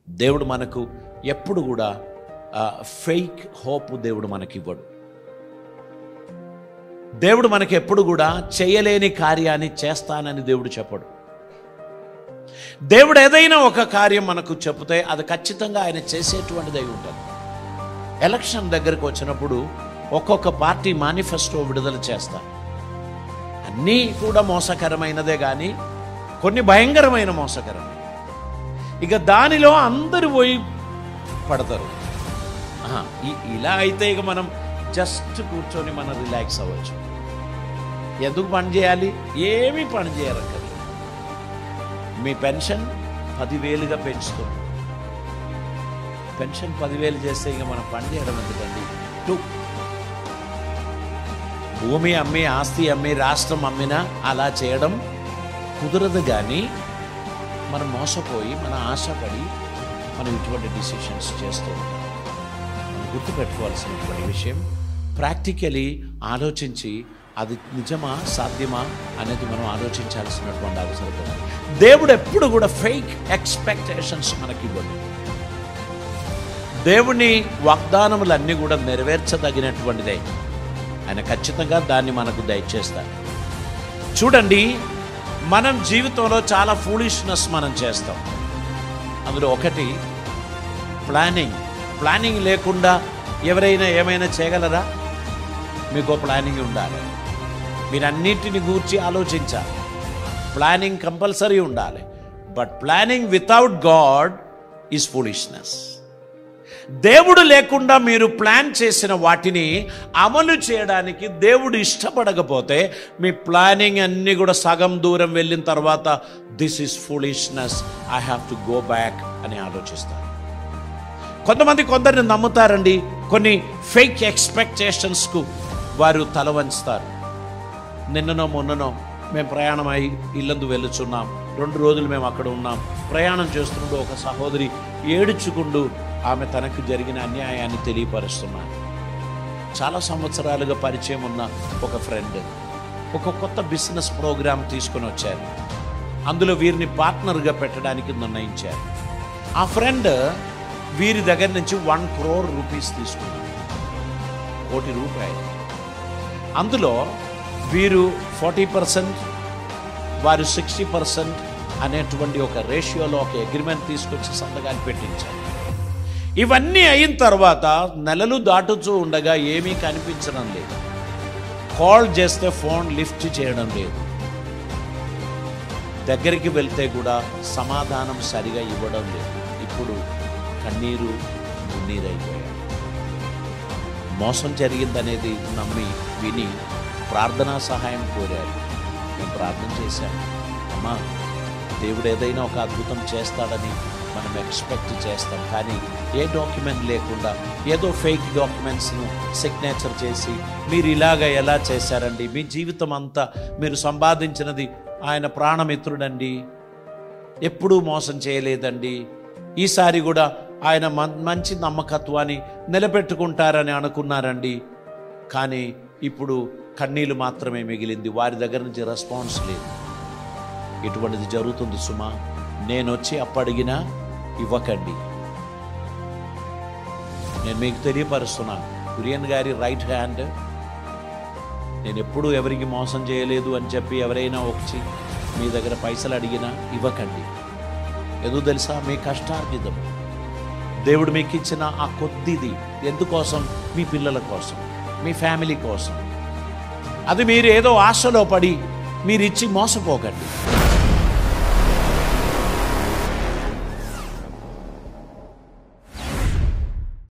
దేవుడు మనకు ఎప్పుడు కూడా ఫేక్ హోప్ దేవుడు మనకి ఇవ్వడు దేవుడు మనకి ఎప్పుడు కూడా చేయలేని కార్యాన్ని చేస్తానని దేవుడు చెప్పడు దేవుడు ఏదైనా ఒక కార్యం మనకు చెబితే అది ఖచ్చితంగా ఆయన చేసేటువంటిది అయి ఉంటుంది ఎలక్షన్ దగ్గరకు వచ్చినప్పుడు ఒక్కొక్క పార్టీ మేనిఫెస్టో విడుదల చేస్తారు అన్నీ కూడా మోసకరమైనదే కానీ కొన్ని భయంకరమైన మోసకరమైన ఇక దానిలో అందరూ పోయి పడతారు ఆహా, ఈ- ఇలా అయితే ఇక మనం జస్ట్ కూర్చొని మనం రిలాక్స్ అవ్వచ్చు ఎందుకు పని చేయాలి ఏమీ పని చేయరక్కర్లేదు మీ పెన్షన్ పదివేలుగా పెంచుతుంది పెన్షన్ పదివేలు చేస్తే ఇక మనం పని చేయడం ఎందుకండి టూ భూమి అమ్మి ఆస్తి అమ్మి రాష్ట్రం అమ్మినా అలా చేయడం కుదరదు కానీ మనం మోసపోయి మన ఆశపడి మనం ఇటువంటి డిసిషన్స్ చేస్తూ ఉంటాం మనం గుర్తుపెట్టుకోవాల్సినటువంటి విషయం ప్రాక్టికలీ ఆలోచించి అది నిజమా సాధ్యమా అనేది మనం ఆలోచించాల్సినటువంటి అవసరం ఉంది దేవుడు ఎప్పుడు కూడా ఫేక్ ఎక్స్పెక్టేషన్స్ మనకి ఇవ్వడు దేవుని వాగ్దానములన్నీ కూడా నెరవేర్చదగినటువంటిదే ఆయన ఖచ్చితంగా దాన్ని మనకు దయచేస్తారు చూడండి మనం జీవితంలో చాలా ఫూలిష్నెస్ మనం చేస్తాం అందులో ఒకటి ప్లానింగ్ ప్లానింగ్ లేకుండా ఎవరైనా ఏమైనా చేయగలరా మీకు ప్లానింగ్ ఉండాలి మీరన్నిటిని గూర్చి ఆలోచించాలి ప్లానింగ్ కంపల్సరీ ఉండాలి but planning without God is foolishness దేవుడు లేకుండా మీరు ప్లాన్ చేసిన వాటిని అమలు చేయడానికి దేవుడు ఇష్టపడకపోతే మీ ప్లానింగ్ అన్నీ కూడా సగం దూరం వెళ్ళిన తర్వాత this is foolishness I have to go back అని ఆలోచిస్తారు కొంతమంది కొందరిని నమ్ముతారండి కొన్ని ఫేక్ ఎక్స్పెక్టేషన్స్కు వారు తల వంచుతారు నిన్ననో మొన్ననో మేము ప్రయాణం అయి ఇల్లందు వెళ్ళుచున్నాం రెండు రోజులు మేము అక్కడ ఉన్నాం ప్రయాణం చేస్తున్నప్పుడు ఒక సహోదరి ఏడుచుకుంటూ ఆమె తనకు జరిగిన అన్యాయాన్ని తెలియపరుస్తున్నాను చాలా సంవత్సరాలుగా పరిచయం ఉన్న ఒక ఫ్రెండ్ ఒక కొత్త బిజినెస్ ప్రోగ్రామ్ తీసుకొని వచ్చారు అందులో వీరిని పార్ట్నర్గా పెట్టడానికి నిర్ణయించారు ఆ ఫ్రెండ్ వీరి దగ్గర నుంచి వన్ క్రోర్ రూపీస్ తీసుకున్నారు కోటి రూపాయలు అందులో వీరు ఫార్టీ పర్సెంట్ వారు సిక్స్టీ పర్సెంట్ అనేటువంటి ఒక రేషియోలో ఒక అగ్రిమెంట్ తీసుకొచ్చి సంతకాలు పెట్టించారు ఇవన్నీ అయిన తర్వాత నెలలు దాటుతూ ఉండగా ఏమీ కనిపించడం లేదు కాల్ చేస్తే ఫోన్ లిఫ్ట్ చేయడం లేదు దగ్గరికి వెళ్తే కూడా సమాధానం సరిగా ఇవ్వడం లేదు ఇప్పుడు కన్నీరు మున్నీరైపోయారు మోసం జరిగిందనేది నమ్మి విని ప్రార్థనా సహాయం కోరారు మేము ప్రార్థన చేశాం అమ్మా దేవుడు ఏదైనా ఒక అద్భుతం చేస్తాడని మనం ఎక్స్పెక్ట్ చేస్తాం కానీ ఏ డాక్యుమెంట్ లేకుండా ఏదో ఫేక్ డాక్యుమెంట్స్ను సిగ్నేచర్ చేసి మీరు ఇలాగ ఎలా చేశారండి మీ జీవితం అంతా మీరు సంపాదించినది ఆయన ప్రాణమిత్రుడండి ఎప్పుడూ మోసం చేయలేదండి ఈసారి కూడా ఆయన మం- మంచి నమ్మకత్వాన్ని నిలబెట్టుకుంటారని అనుకున్నారండి కానీ ఇప్పుడు కన్నీళ్ళు మాత్రమే మిగిలింది వారి దగ్గర నుంచి రెస్పాన్స్ లేదు ఇటువంటిది జరుగుతుంది సుమా నేను వచ్చి అప్పడిగినా ఇవ్వకండి నేను మీకు తెలియపరుస్తున్నాను కురియన్ గారి రైట్ హ్యాండ్ నేను ఎప్పుడూ ఎవరికి మోసం చేయలేదు అని చెప్పి ఎవరైనా వచ్చి మీ దగ్గర పైసలు అడిగినా ఇవ్వకండి ఎందుకు తెలుసా మీ కష్టార్జితం దేవుడు మీకు ఇచ్చిన ఆ కొద్దిది ఎందుకోసం మీ పిల్లల కోసం మీ ఫ్యామిలీ కోసం అది మీరు ఏదో ఆశలో పడి మీరు ఇచ్చి మోసపోకండి